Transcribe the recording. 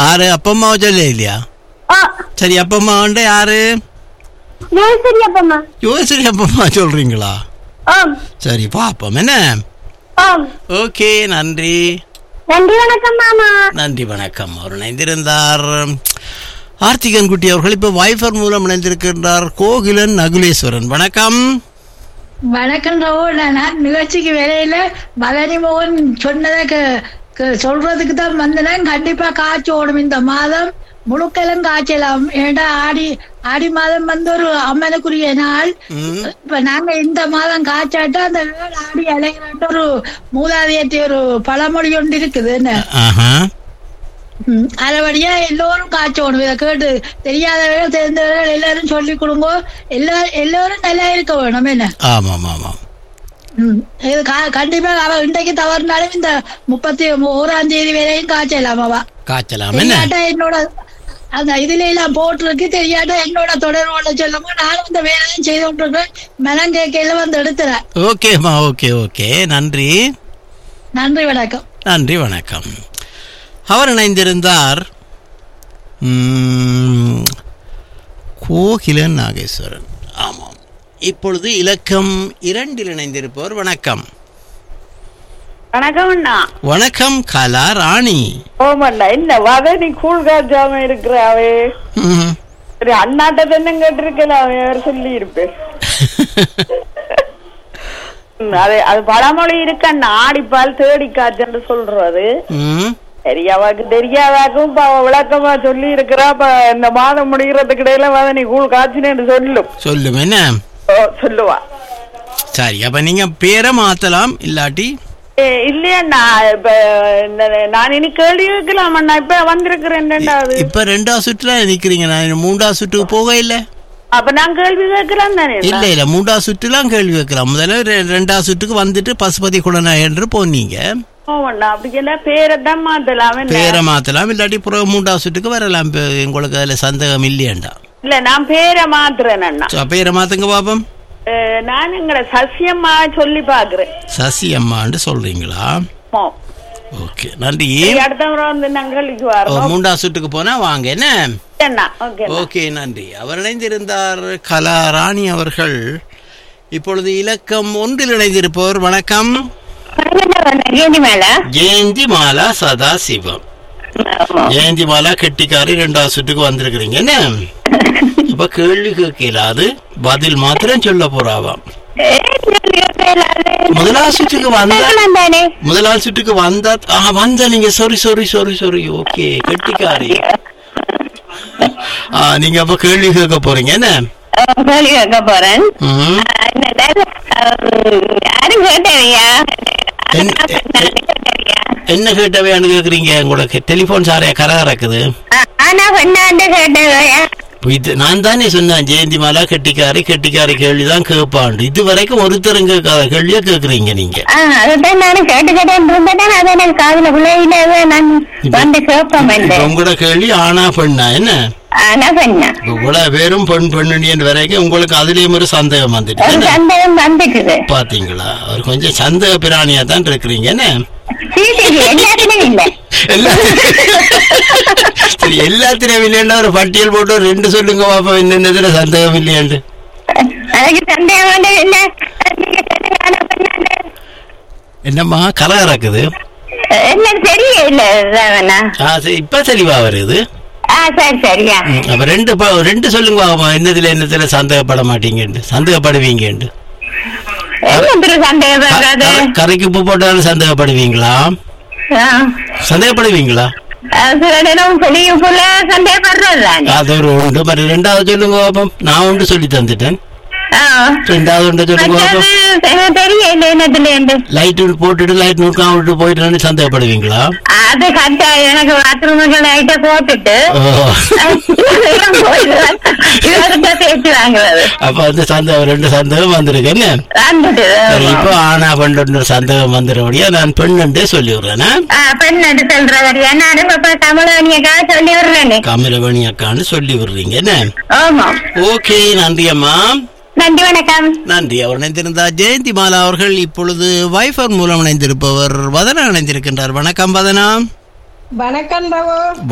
ஆறு அப்பம்மாவை சொல்ல இல்லையா ஆ சரி அப்பம்மா வந்து யாரு ஜெயசரி அப்பம்மா யோசரி அப்பம்மா சொல்றீங்களா ஆம் சரி பாப்போம் என்ன ஆம் ஓகே நன்றி நன்றி வணக்கம் மாமா நன்றி வணக்கம் அவர் இணைந்திருந்தார் ஆர்த்திகன் குட்டி அவர்கள் இப்போ வைஃபர் மூலம் இணைந்திருக்கின்றார் கோகிலன் நகுலேஸ்வரன் வணக்கம் வணக்கம் ரவு நான் நிகழ்ச்சிக்கு வேலையில பழனி மோகன் சொன்னதை க- க- சொல்றதுக்கு தான் வந்தேன் கண்டிப்பா காய்ச்சி ஓடும் இந்த மாதம் முழுக்கெல்லாம் காய்ச்சலாம் ஏன்டா ஆடி ஆடி மாதம் வந்து ஒரு அம்மனுக்குரிய நாள் ம், இப்ப நாங்க இந்த மாதம் காய்ச்சாட்டா அந்த ஏழு ஆடி அலைகிறாட்ட ஒரு மூதாதையத்தை ஒரு பழமொழி ஒன்று இருக்குது என்ன ஆஹா ம், அதுபடியா எல்லோரும் காய்ச்சோணும் இதை கேட்டு தெரியாதவர்கள் தெரிந்தவர்கள் எல்லாரும் சொல்லி கொடுங்க எல்லா எல்லோரும் நல்லா இருக்க வேணும் என்ன ஆமாம் ஆமாம் ம். இது கா- கண்டிப்பா அவ இன்றைக்கு தவறுனாலும் இந்த முப்பத்தி ஓராம் தேதி வரையும் காய்ச்சலாம் அவ காய்ச்சலாம் என்ன தெரியாட்டா என்னோட அந்த இதுல எல்லாம் போட்டிருக்கு தெரியாட்டா என்னோட தொடர்போட சொல்லுங்க நானும் இந்த வேலையும் செய்து கொண்டிருக்கேன் மனம் கேட்கையில வந்து எடுத்துறேன் ஓகேம்மா ஓகே ஓகே நன்றி நன்றி வணக்கம் நன்றி வணக்கம் அவர் இணைந்திருந்தார் ம், கோகிலன் நாகேஸ்வரன் ஆமாம் இப்பொழுது இலக்கம் இரண்டில் இணைந்திருப்பவர் வணக்கம் வணக்கம் அண்ணா வணக்கம் கலா ராணி ஓமண்ணா என்ன வத நீ கூழ் காய்ச்சாம இருக்கிறாவே ம். சரி அண்ணாட்ட தானே கேட்டிருக்கலாம் அவர் சொல்லி இருப்பேன் ம், அது அது பழமொழி இருக்கு அண்ணா ஆடிப்பால் தேடி காய்ச்சன்னு சொல்றது ம். சரி அவக்கு தெரியாதாக்கும் இப்ப அவ விளக்கமா சொல்லி இருக்கிறா இப்ப இந்த மாதம் முடிகிறதுக்கு இடையில வத நீ கூழ் காய்ச்சினு சொல்லும் சொல்லும் என்ன ஓ, சொல்லுவா சரி அப்ப நீங்க பேரை மாத்தலாம் இல்லாட்டி ஏ, இல்லையண்ணா இப்ப இந்த- நான் இனி கேள்வி கேட்கலாம் அண்ணா இப்ப வந்திருக்கிறேன் ரெண்டாவது இப்ப ரெண்டாவது சுற்றுல நிக்கிறீங்க நான் மூன்றாவது சுற்றுக்கு போக இல்ல அப்ப நான் கேள்வி கேட்கலாம் தானே இல்ல இல்ல மூன்றாவது சுற்றுலாம் கேள்வி வைக்கலாம் முதல்ல ரெ- ரெண்டாவது சுற்றுக்கு வந்துட்டு பசுபதி குடநாயன்று போனீங்க ஓமண்ணா அப்படி எல்லாம் பேரை தான் மாத்தலாம் என்ன? பேரை மாத்தலாம் இல்லாட்டி பிறகு மூன்றாவது சுற்றுக்கு வரலாம் இப்ப உங்களுக்கு அதுல சந்தேகம் இல்லையாண்டா இல்ல நான் பேரை மாத்துறேன் அண்ணா சோ, பேரை மாத்துங்க பாப்போம் அஹ், நான் எங்களை சசியம்மா சொல்லி பாக்குறேன் சசி அம்மான்னு சொல்றீங்களா ஓ. ஓகே நன்றி சரி, அடுத்த முறை வந்து நாங்களுக்கு ஓ, வரோம் மூன்றாவது சுற்றுக்கு போனா வாங்க என்ன அண்ணா ஓகே ஓகே நன்றி அவர் இணைந்திருந்தார் கலா ராணி அவர்கள் இப்பொழுது இலக்கம் ஒன்றில் இணைந்திருப்பவர் வணக்கம் ஜெயந்தி மேல ஜெயந்தி மாலா சதா சிவம் ஜெயந்தி மாலா கெட்டிக்காரி ரெண்டாவது சுற்றுக்கு வந்திருக்கிறீங்க என்ன இப்ப கேள்வி கேட்கல அது பதில் மாத்திரம் சொல்ல போறாவாம் முதலாவது சுற்றுக்கு வந்தா தானே முதலாவது சுற்றுக்கு வந்தா ஆ வந்த நீங்க sorry sorry sorry sorry okay கெட்டிக்காரி ஆ நீங்க அப்ப கேள்வி கேட்க போறீங்க என்ன கேள்வி கேட்க போறேன் ம். யாரும் கேட்டவையா என்- என்ன கேட்டவையான்னு கேக்குறீங்க உங்களுக்கு டெலிபோன் சாரையா கரை இருக்குது ஆனா பெண்ணாண்டு கேட்டவையா இது நான் தானே சொன்னேன் ஜெயந்தி மாலா கெட்டிக்காரி கெட்டிக்காரி கேள்விதான் கேட்பாண்டு இது வரைக்கும் ஒருத்தரும் கேட்காத கேள்வியா கேக்குறீங்க நீங்க அதுதான் நானும் கேட்டு கேட்டேன் இருந்தேன் அதை எனக்கு காதுல பிள்ளையில நான் வந்து கேட்போம் இப்ப உங்களோட கேள்வி ஆனா பெண்ணா என்ன ஆனா பெண்ணா இப்ப இவ்வளவு பேரும் பெண் பெண்ணுன்னு வரைக்கும் உங்களுக்கு அதுலயும் ஒரு சந்தேகம் வந்துட்டு ஒரு என்ன? சந்தேகம் வந்துட்டுது பாத்தீங்களா அவர் கொஞ்சம் சந்தேக பிராணியா தான் இருக்கிறீங்க என்ன சீட்டுக்கு எல்லாத்துலயும் இல்ல எல்லாத்திலும் சரி எல்லாத்திலும் இல்லைன்னா ஒரு பட்டியல் போட்டு ஒரு ரெண்டு சொல்லுங்க பாப்பா என்னென்னதுல சந்தேகம் இல்லையாண்டு அதுக்கு சந்தேகம் வந்து என்ன நீங்க சொன்னீங்க, ஆனா பெண்ணாண்டு. என்னம்மா கலை இருக்குது என்ன தெரியல ராவணா ஆ சரி இப்ப தெளிவா வருது ஆ சரி சரியா ம், அப்ப ரெண்டு ப- ரெண்டு சொல்லுங்க பாப்பா என்னதுல என்னதுல சந்தேகப்பட மாட்டீங்கன்னு சந்தேகப்படுவீங்கன்னு என்ன திரு சந்தேகம் க- வர்றது கரை- கரைக்கு உப்பு போட்டாலும் சந்தேகப்படுவீங்களா ஆ. சந்தேகப்படுவீங்களா ஆ, சில நேரம் வெளிய போல சந்தேகப்படுறது தானே அது ஒரு உண்டு மறு ரெண்டாவது சொல்லுங்க பாப்போம் நான் ஒன்று சொல்லி தந்துட்டேன் ஆ. ரெண்டாவது ஒன்று சொல்லுங்க பாப்போம் மற்றது எனக்கு தெரியல என்னதுல லைட் போட்டுட்டு லைட் நூற்காம விட்டு போயிட்டு சந்தேகப்படுவீங்களா அது கட்டா எனக்கு பாத்ரூமுக்கு லைட்ட போட்டுட்டு ஓ. இவர்கிட்ட பேச்சு வாங்குறது அப்ப வந்து சந்தேகம் ரெண்டு சந்தேகம் வந்திருக்கு என்ன வந்துட்டு சரி இப்போ ஆனா பண்டு சந்தேகம் வந்துடும்படியா நான் பெண்ணுன்றே சொல்லி விடுறேன் ஆ, பெண் அது சொல்றது நானும் இப்ப கமலவனியக்காக சொல்லி விடுறேனே கமலவணி அக்கான்னு சொல்லி விடுறீங்க என்ன ஆமா ஓகே நன்றி அம்மா நன்றி வணக்கம் நன்றி அவர் இணைந்திருந்தார் ஜெயந்தி மாலா அவர்கள் இப்பொழுது வைஃபர் மூலம் இணைந்திருப்பவர் வதனா இணைந்திருக்கின்றார் வணக்கம் வதனா வணக்கம் ரவோ